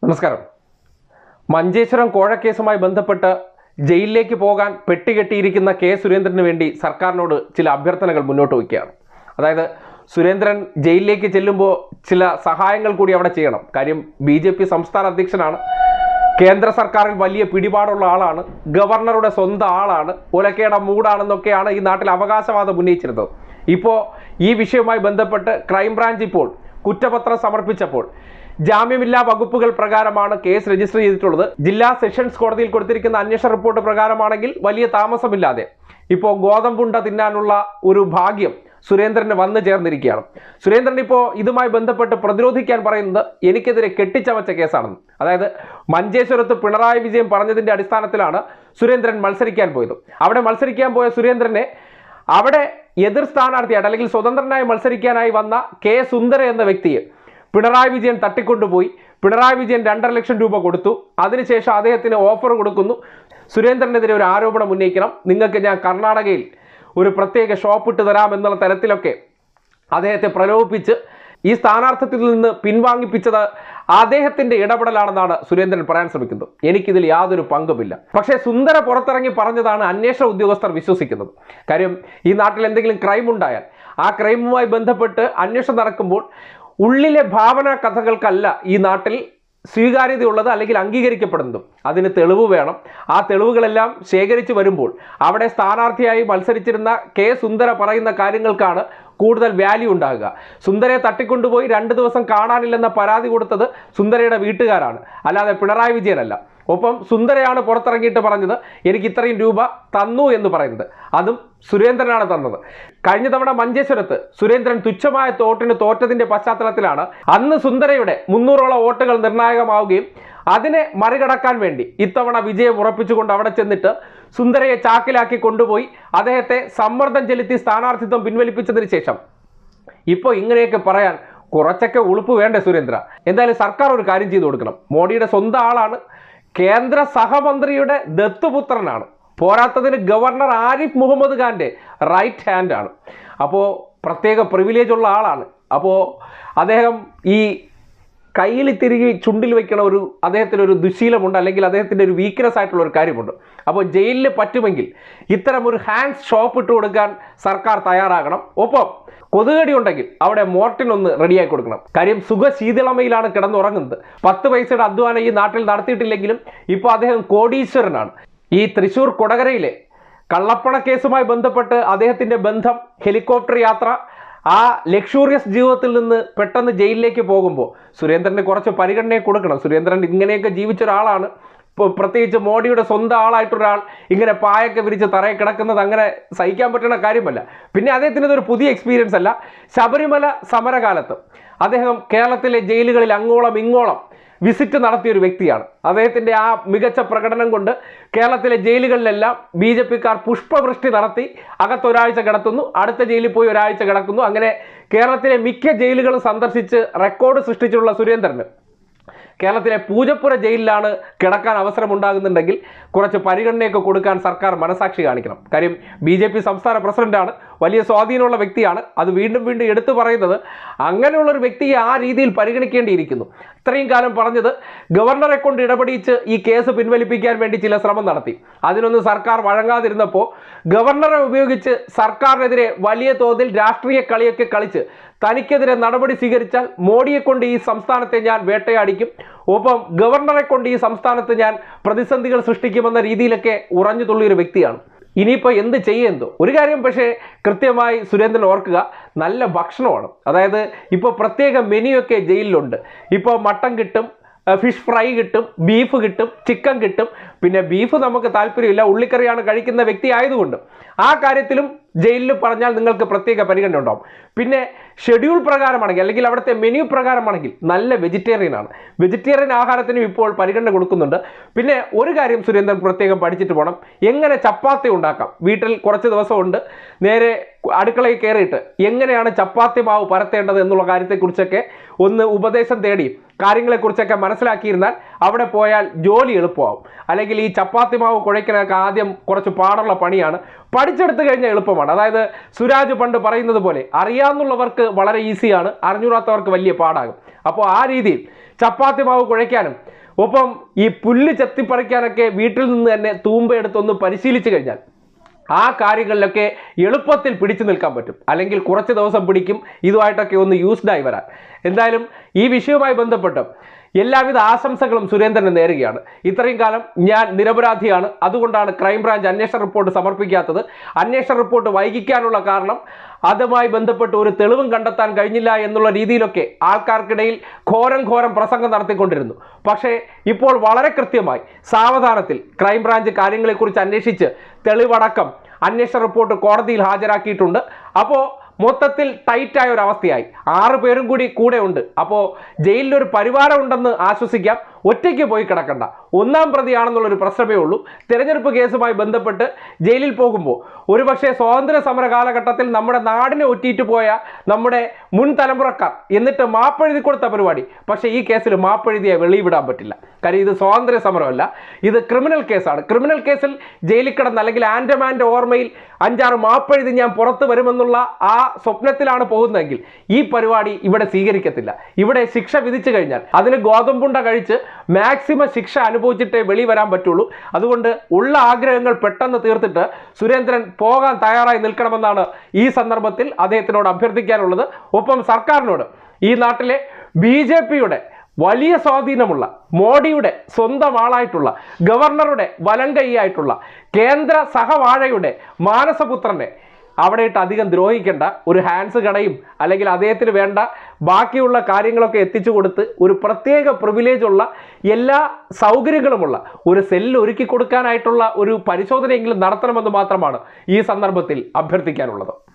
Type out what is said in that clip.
നമസ്കാരം മഞ്ചേശ്വരം കോഴക്കേസുമായി ബന്ധപ്പെട്ട് ജയിലിലേക്ക് പോകാൻ പെട്ടികെട്ടിയിരിക്കുന്ന കെ സുരേന്ദ്രന് വേണ്ടി സർക്കാരിനോട് ചില അഭ്യർത്ഥനകൾ മുന്നോട്ട് വയ്ക്കുകയാണ് അതായത് സുരേന്ദ്രൻ ജയിലിലേക്ക് ചെല്ലുമ്പോൾ ചില സഹായങ്ങൾ കൂടി അവിടെ ചെയ്യണം കാര്യം ബി ജെ പി സംസ്ഥാന അധ്യക്ഷനാണ് കേന്ദ്ര സർക്കാരിൽ വലിയ പിടിപാടുള്ള ആളാണ് ഗവർണറുടെ സ്വന്തം ആളാണ് ഒലക്കേട മൂടാണെന്നൊക്കെയാണ് ഈ നാട്ടിൽ അവകാശവാദം ഉന്നയിച്ചിരുന്നത് ഇപ്പോൾ ഈ വിഷയവുമായി ബന്ധപ്പെട്ട് ക്രൈംബ്രാഞ്ച് ഇപ്പോൾ കുറ്റപത്രം സമർപ്പിച്ചപ്പോൾ ജാമ്യമില്ലാ വകുപ്പുകൾ പ്രകാരമാണ് കേസ് രജിസ്റ്റർ ചെയ്തിട്ടുള്ളത് ജില്ലാ സെഷൻസ് കോടതിയിൽ കൊടുത്തിരിക്കുന്ന അന്വേഷണ റിപ്പോർട്ട് പ്രകാരമാണെങ്കിൽ വലിയ താമസമില്ലാതെ ഇപ്പോൾ ഗോതമ്പുണ്ട തിന്നാനുള്ള ഒരു ഭാഗ്യം സുരേന്ദ്രന് വന്നു ചേർന്നിരിക്കുകയാണ് സുരേന്ദ്രൻ ഇപ്പോൾ ഇതുമായി ബന്ധപ്പെട്ട് പ്രതിരോധിക്കാൻ പറയുന്നത് എനിക്കെതിരെ കെട്ടിച്ചമച്ച കേസാണെന്ന് അതായത് മഞ്ചേശ്വരത്ത് പിണറായി വിജയൻ പറഞ്ഞതിന്റെ അടിസ്ഥാനത്തിലാണ് സുരേന്ദ്രൻ മത്സരിക്കാൻ പോയത് അവിടെ മത്സരിക്കാൻ പോയ സുരേന്ദ്രനെ അവിടെ എതിർ സ്ഥാനാർത്ഥിയായിട്ട് അല്ലെങ്കിൽ സ്വതന്ത്രനായി മത്സരിക്കാനായി വന്ന കെ സുന്ദര എന്ന വ്യക്തിയെ പിണറായി വിജയൻ തട്ടിക്കൊണ്ടുപോയി പിണറായി വിജയൻ രണ്ടര ലക്ഷം രൂപ കൊടുത്തു അതിനുശേഷം അദ്ദേഹത്തിന് ഓഫർ കൊടുക്കുന്നു സുരേന്ദ്രനെതിരെ ഒരു ആരോപണം ഉന്നയിക്കണം നിങ്ങൾക്ക് ഞാൻ കർണാടകയിൽ ഒരു പ്രത്യേക ഷോപ്പ് ഇട്ട് തരാം എന്നുള്ള തരത്തിലൊക്കെ അദ്ദേഹത്തെ പ്രലോഭിപ്പിച്ച് ഈ സ്ഥാനാർത്ഥിത്വത്തിൽ നിന്ന് പിൻവാങ്ങിപ്പിച്ചത് അദ്ദേഹത്തിന്റെ ഇടപെടലാണെന്നാണ് സുരേന്ദ്രൻ പറയാൻ ശ്രമിക്കുന്നത് എനിക്കിതിൽ യാതൊരു പങ്കുമില്ല പക്ഷേ സുന്ദര പുറത്തിറങ്ങി പറഞ്ഞതാണ് അന്വേഷണ ഉദ്യോഗസ്ഥർ വിശ്വസിക്കുന്നത് കാര്യം ഈ നാട്ടിൽ എന്തെങ്കിലും ക്രൈം ഉണ്ടായാൽ ആ ക്രൈമുമായി ബന്ധപ്പെട്ട് അന്വേഷണം നടക്കുമ്പോൾ ഉള്ളിലെ ഭാവന കഥകൾക്കല്ല ഈ നാട്ടിൽ സ്വീകാര്യതയുള്ളത് അല്ലെങ്കിൽ അംഗീകരിക്കപ്പെടുന്നതും അതിന് തെളിവ് വേണം ആ തെളിവുകളെല്ലാം ശേഖരിച്ചു വരുമ്പോൾ അവിടെ സ്ഥാനാർത്ഥിയായി മത്സരിച്ചിരുന്ന കെ സുന്ദര പറയുന്ന കാര്യങ്ങൾക്കാണ് കൂടുതൽ വാല്യൂ ഉണ്ടാകുക സുന്ദരയെ തട്ടിക്കൊണ്ടുപോയി രണ്ട് ദിവസം കാണാനില്ലെന്ന പരാതി കൊടുത്തത് സുന്ദരയുടെ വീട്ടുകാരാണ് അല്ലാതെ പിണറായി വിജയനല്ല ഒപ്പം സുന്ദരയാണ് പുറത്തിറങ്ങിയിട്ട് പറഞ്ഞത് എനിക്ക് ഇത്രയും രൂപ തന്നു എന്ന് പറയുന്നത് അതും സുരേന്ദ്രനാണ് തന്നത് കഴിഞ്ഞ തവണ മഞ്ചേശ്വരത്ത് സുരേന്ദ്രൻ തുച്ഛമായ തോട്ടിന് തോറ്റതിന്റെ പശ്ചാത്തലത്തിലാണ് അന്ന് സുന്ദരയുടെ മുന്നൂറോളം വോട്ടുകൾ നിർണായകമാവുകയും അതിനെ മറികടക്കാൻ വേണ്ടി ഇത്തവണ വിജയം ഉറപ്പിച്ചുകൊണ്ട് അവിടെ ചെന്നിട്ട് സുന്ദരയെ ചാക്കിലാക്കി കൊണ്ടുപോയി അദ്ദേഹത്തെ സമ്മർദ്ദം ചെലുത്തി സ്ഥാനാർത്ഥിത്വം പിൻവലിപ്പിച്ചതിന് ശേഷം ഇപ്പോൾ ഇങ്ങനെയൊക്കെ പറയാൻ കുറച്ചൊക്കെ ഉളുപ്പ് വേണ്ടേ സുരേന്ദ്ര എന്തായാലും സർക്കാർ ഒരു കാര്യം ചെയ്തു കൊടുക്കണം മോഡിയുടെ സ്വന്തം ആളാണ് കേന്ദ്ര സഹമന്ത്രിയുടെ ദത്തുപുത്രനാണ് പോരാത്തതിന് ഗവർണർ ആരിഫ് മുഹമ്മദ് ഖാന്റെ റൈറ്റ് ഹാൻഡ് ആണ് അപ്പോൾ പ്രത്യേക പ്രിവിലേജ് ഉള്ള ആളാണ് അപ്പോൾ അദ്ദേഹം ഈ കയ്യിൽ തിരികെ ചുണ്ടിൽ വെക്കണ ഒരു അദ്ദേഹത്തിന് ഒരു ദുശീലമുണ്ട് അല്ലെങ്കിൽ അദ്ദേഹത്തിൻ്റെ ഒരു വീക്ക്നെസ് ആയിട്ടുള്ള ഒരു കാര്യമുണ്ട് അപ്പോൾ ജയിലിൽ പറ്റുമെങ്കിൽ ഇത്തരം ഒരു ഹാൻഡ് ഷോപ്പ് ഇട്ട് കൊടുക്കാൻ സർക്കാർ തയ്യാറാകണം ഒപ്പം കൊതുകടി ഉണ്ടെങ്കിൽ അവിടെ മോർട്ടിൻ ഒന്ന് റെഡിയാക്കി കൊടുക്കണം കാര്യം സുഖശീതളമയിലാണ് കിടന്നുറങ്ങുന്നത് പത്ത് പൈസയുടെ അധ്വാനം ഈ നാട്ടിൽ നടത്തിയിട്ടില്ലെങ്കിലും ഇപ്പോൾ അദ്ദേഹം കോടീശ്വരനാണ് ഈ തൃശൂർ കൊടകരയിലെ കള്ളപ്പണ കേസുമായി ബന്ധപ്പെട്ട് അദ്ദേഹത്തിന്റെ ബന്ധം ഹെലികോപ്റ്റർ യാത്ര ആ ലക്ഷൂറിയസ് ജീവിതത്തിൽ നിന്ന് പെട്ടെന്ന് ജയിലിലേക്ക് പോകുമ്പോൾ സുരേന്ദ്രന് കുറച്ച് പരിഗണനയെ കൊടുക്കണം സുരേന്ദ്രൻ ഇങ്ങനെയൊക്കെ ജീവിച്ച ഒരാളാണ് ഇപ്പോൾ പ്രത്യേകിച്ച് മോഡിയുടെ സ്വന്തം ആളായിട്ടൊരാൾ ഇങ്ങനെ പായൊക്കെ വിരിച്ച് തറയിൽ കിടക്കുന്നത് അങ്ങനെ സഹിക്കാൻ പറ്റുന്ന കാര്യമല്ല പിന്നെ അദ്ദേഹത്തിന് ഇതൊരു പുതിയ എക്സ്പീരിയൻസ് അല്ല ശബരിമല സമരകാലത്ത് അദ്ദേഹം കേരളത്തിലെ ജയിലുകളിൽ അങ്ങോളം ഇങ്ങോളം വിസിറ്റ് നടത്തിയ ഒരു വ്യക്തിയാണ് അദ്ദേഹത്തിൻ്റെ ആ മികച്ച പ്രകടനം കൊണ്ട് കേരളത്തിലെ ജയിലുകളിലെല്ലാം ബി ജെ പിക്കാർ പുഷ്പവൃഷ്ടി നടത്തി അകത്ത് ഒരാഴ്ച കിടത്തുന്നു അടുത്ത ജയിലിൽ പോയി ഒരാഴ്ച കിടക്കുന്നു അങ്ങനെ കേരളത്തിലെ മിക്ക ജയിലുകളും സന്ദർശിച്ച് റെക്കോർഡ് സൃഷ്ടിച്ചിട്ടുള്ള സുരേന്ദ്രന് കേരളത്തിലെ പൂജപ്പുര ജയിലിലാണ് കിടക്കാൻ അവസരമുണ്ടാകുന്നുണ്ടെങ്കിൽ കുറച്ച് പരിഗണനയൊക്കെ കൊടുക്കാൻ സർക്കാർ മനസാക്ഷി കാണിക്കണം കാര്യം ബി ജെ പി സംസ്ഥാന പ്രസിഡന്റാണ് വലിയ സ്വാധീനമുള്ള വ്യക്തിയാണ് അത് വീണ്ടും വീണ്ടും എടുത്തു പറയുന്നത് അങ്ങനെയുള്ള ഒരു വ്യക്തിയെ ആ രീതിയിൽ പരിഗണിക്കേണ്ടിയിരിക്കുന്നു ഇത്രയും കാലം പറഞ്ഞത് ഗവർണറെ കൊണ്ട് ഇടപെടിച്ച് ഈ കേസ് പിൻവലിപ്പിക്കാൻ വേണ്ടി ചില ശ്രമം നടത്തി അതിനൊന്നും സർക്കാർ വഴങ്ങാതിരുന്നപ്പോൾ ഗവർണറെ ഉപയോഗിച്ച് സർക്കാരിനെതിരെ വലിയ തോതിൽ രാഷ്ട്രീയ കളിയൊക്കെ കളിച്ച് തനിക്കെതിരെ നടപടി സ്വീകരിച്ചാൽ മോഡിയെ കൊണ്ട് ഈ സംസ്ഥാനത്തെ ഞാൻ വേട്ടയാടിക്കും ഒപ്പം ഗവർണറെ കൊണ്ട് ഈ സംസ്ഥാനത്ത് ഞാൻ പ്രതിസന്ധികൾ സൃഷ്ടിക്കുമെന്ന രീതിയിലൊക്കെ ഉറഞ്ഞു തുള്ളിയൊരു വ്യക്തിയാണ് ഇനിയിപ്പോൾ എന്ത് ചെയ്യുന്നതോ ഒരു കാര്യം പക്ഷേ കൃത്യമായി സുരേന്ദ്രൻ ഓർക്കുക നല്ല ഭക്ഷണമാണ് അതായത് ഇപ്പോൾ പ്രത്യേക മെനു ഒക്കെ ജയിലിലുണ്ട് ഇപ്പോൾ മട്ടൻ കിട്ടും ഫിഷ് ഫ്രൈ കിട്ടും ബീഫ് കിട്ടും ചിക്കൻ കിട്ടും പിന്നെ ബീഫ് നമുക്ക് താല്പര്യമില്ല ഉള്ളിക്കറിയാണ് കഴിക്കുന്ന വ്യക്തി ആയതുകൊണ്ട് ആ കാര്യത്തിലും ജയിലിൽ പറഞ്ഞാൽ നിങ്ങൾക്ക് പ്രത്യേക പരിഗണന ഉണ്ടാവും പിന്നെ ഷെഡ്യൂൾ പ്രകാരമാണെങ്കിൽ അല്ലെങ്കിൽ അവിടുത്തെ മെനു പ്രകാരമാണെങ്കിൽ നല്ല വെജിറ്റേറിയൻ ആണ് വെജിറ്റേറിയൻ ആഹാരത്തിനും ഇപ്പോൾ പരിഗണന കൊടുക്കുന്നുണ്ട് പിന്നെ ഒരു കാര്യം സുരേന്ദ്രൻ പ്രത്യേകം പഠിച്ചിട്ട് പോകണം എങ്ങനെ ചപ്പാത്തി ഉണ്ടാക്കാം വീട്ടിൽ കുറച്ച് ദിവസമുണ്ട് നേരെ അടുക്കളയിൽ കയറിയിട്ട് എങ്ങനെയാണ് ചപ്പാത്തി മാവ് പരത്തേണ്ടത് എന്നുള്ള കാര്യത്തെക്കുറിച്ചൊക്കെ ഒന്ന് ഉപദേശം തേടി കാര്യങ്ങളെക്കുറിച്ചൊക്കെ മനസ്സിലാക്കിയിരുന്നാൽ അവിടെ പോയാൽ ജോലി എളുപ്പമാവും അല്ലെങ്കിൽ ഈ ചപ്പാത്തി മാവ് കുഴയ്ക്കാനൊക്കെ ആദ്യം കുറച്ച് പാടുള്ള പണിയാണ് പഠിച്ചെടുത്ത് കഴിഞ്ഞാൽ എളുപ്പമാണ് അതായത് സുരാജ് പണ്ട് പറയുന്നത് പോലെ അറിയാവുന്നവർക്ക് വളരെ ഈസിയാണ് അറിഞ്ഞൂടാത്തവർക്ക് വലിയ പാടാകും അപ്പോൾ ആ രീതിയിൽ ചപ്പാത്തി മാവ് കുഴയ്ക്കാനും ഒപ്പം ഈ പുല്ല് ചെത്തിപ്പറിക്കാനൊക്കെ വീട്ടിൽ നിന്ന് തന്നെ തൂമ്പയെടുത്തൊന്ന് പരിശീലിച്ചു കഴിഞ്ഞാൽ ആ കാര്യങ്ങളിലൊക്കെ എളുപ്പത്തിൽ പിടിച്ചു നിൽക്കാൻ പറ്റും അല്ലെങ്കിൽ കുറച്ച് ദിവസം പിടിക്കും ഇതുമായിട്ടൊക്കെ ഒന്ന് യൂസ്ഡായി വരാൻ എന്തായാലും ഈ വിഷയവുമായി ബന്ധപ്പെട്ട് എല്ലാവിധ ആശംസകളും സുരേന്ദ്രന് നേരുകയാണ് ഇത്രയും കാലം ഞാൻ നിരപരാധിയാണ് അതുകൊണ്ടാണ് ക്രൈംബ്രാഞ്ച് അന്വേഷണ റിപ്പോർട്ട് സമർപ്പിക്കാത്തത് അന്വേഷണ റിപ്പോർട്ട് വൈകിക്കാനുള്ള കാരണം അതുമായി ബന്ധപ്പെട്ട് ഒരു തെളിവും കണ്ടെത്താൻ കഴിഞ്ഞില്ല എന്നുള്ള രീതിയിലൊക്കെ ആൾക്കാർക്കിടയിൽ ഘോരം ഘോരം പ്രസംഗം നടത്തിക്കൊണ്ടിരുന്നു പക്ഷേ ഇപ്പോൾ വളരെ കൃത്യമായി സാവധാനത്തിൽ ക്രൈംബ്രാഞ്ച് കാര്യങ്ങളെക്കുറിച്ച് അന്വേഷിച്ച് തെളിവടക്കം അന്വേഷണ റിപ്പോർട്ട് കോടതിയിൽ ഹാജരാക്കിയിട്ടുണ്ട് അപ്പോൾ മൊത്തത്തിൽ ടൈറ്റായ ഒരു അവസ്ഥയായി ആറ് പേരും കൂടി കൂടെ ഉണ്ട് അപ്പോൾ ജയിലിലൊരു പരിവാരം ഉണ്ടെന്ന് ആശ്വസിക്കാം ഒറ്റയ്ക്ക് പോയി കിടക്കണ്ട ഒന്നാം പ്രതിയാണെന്നുള്ളൊരു പ്രശ്നമേ ഉള്ളൂ തിരഞ്ഞെടുപ്പ് കേസുമായി ബന്ധപ്പെട്ട് ജയിലിൽ പോകുമ്പോൾ ഒരുപക്ഷെ സ്വാതന്ത്ര്യ സമര കാലഘട്ടത്തിൽ നമ്മുടെ നാടിനെ ഒറ്റിയിട്ട് പോയ നമ്മുടെ മുൻ തലമുറക്കാർ എന്നിട്ട് മാപ്പെഴുതി കൊടുത്ത പരിപാടി പക്ഷേ ഈ കേസിൽ മാപ്പെഴുതിയെ വെളിവിടാൻ പറ്റില്ല കാര്യം ഇത് സ്വാതന്ത്ര്യ സമരമല്ല ഇത് ക്രിമിനൽ കേസാണ് ക്രിമിനൽ കേസിൽ ജയിലിൽ കിടന്ന് അല്ലെങ്കിൽ ആൻഡമാൻ്റെ ഓർമ്മയിൽ അഞ്ചാറ് മാപ്പെഴുതി ഞാൻ പുറത്ത് വരുമെന്നുള്ള ആ സ്വപ്നത്തിലാണ് പോകുന്നതെങ്കിൽ ഈ പരിപാടി ഇവിടെ സ്വീകരിക്കത്തില്ല ഇവിടെ ശിക്ഷ വിധിച്ചു കഴിഞ്ഞാൽ അതിന് ഗോതമ്പുണ്ട കഴിച്ച് മാക്സിമം ശിക്ഷ അനുഭവിച്ചിട്ടേ വെളി വരാൻ പറ്റുള്ളൂ അതുകൊണ്ട് ഉള്ള ആഗ്രഹങ്ങൾ പെട്ടെന്ന് തീർത്തിട്ട് സുരേന്ദ്രൻ പോകാൻ തയ്യാറായി നിൽക്കണമെന്നാണ് ഈ സന്ദർഭത്തിൽ അദ്ദേഹത്തിനോട് അഭ്യർത്ഥിക്കാനുള്ളത് ഒപ്പം സർക്കാരിനോട് ഈ നാട്ടിലെ ബി ജെ പിയുടെ വലിയ സ്വാധീനമുള്ള മോഡിയുടെ സ്വന്തം ആളായിട്ടുള്ള ഗവർണറുടെ വലങ്കൈയായിട്ടുള്ള കേന്ദ്ര സഹവാഴയുടെ മാനസപുത്രനെ അവിടെ ഇട്ട് അധികം ദ്രോഹിക്കേണ്ട ഒരു ഹാൻഡ്സ് കടയും അല്ലെങ്കിൽ അദ്ദേഹത്തിന് വേണ്ട ബാക്കിയുള്ള കാര്യങ്ങളൊക്കെ എത്തിച്ചു കൊടുത്ത് ഒരു പ്രത്യേക പ്രിവിലേജ് ഉള്ള എല്ലാ സൗകര്യങ്ങളുമുള്ള ഒരു സെല്ല് ഒരുക്കി കൊടുക്കാനായിട്ടുള്ള ഒരു പരിശോധനയെങ്കിലും നടത്തണമെന്ന് മാത്രമാണ് ഈ സന്ദർഭത്തിൽ അഭ്യർത്ഥിക്കാനുള്ളത്